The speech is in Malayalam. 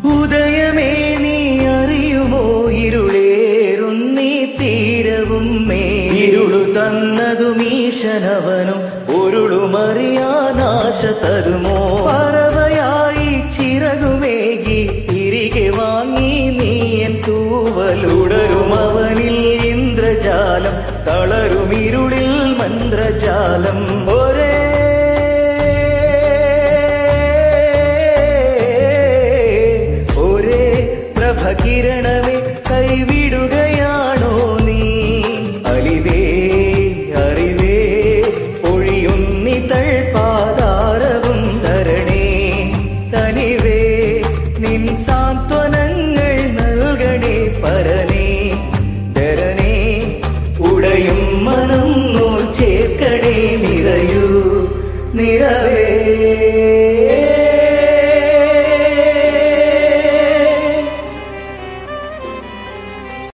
ഉദയമേ നീ അറിയുമോ ഇരുളേറുന്നീ തീരവും മേ ഇരുളു തന്നതും ഈശനവനും ഉരുളുമറിയാൻ ആശ തരുമോ പറവയായി ചിറകുമേകി തിരികെ വാങ്ങി നീയൻ തൂവലുടരും അവനിൽ ഇന്ദ്രജാലം തളരും ഇരുളിൽ മന്ത്രജാലം ഒരേ ഒരേ പ്രഭകിരണമേ കൈവിടുകയാണോ നീ അലിവേ അറിവേ ഒഴിയുന്നി തൾപാതാരവും തരണേ തനിവേ നിൻ സാന്ത്വനങ്ങൾ നൽകണേ പരനേ ധരനേ ഉടയും മനം നൂൽ ചേർക്കണേ നിറയൂ നിറവേ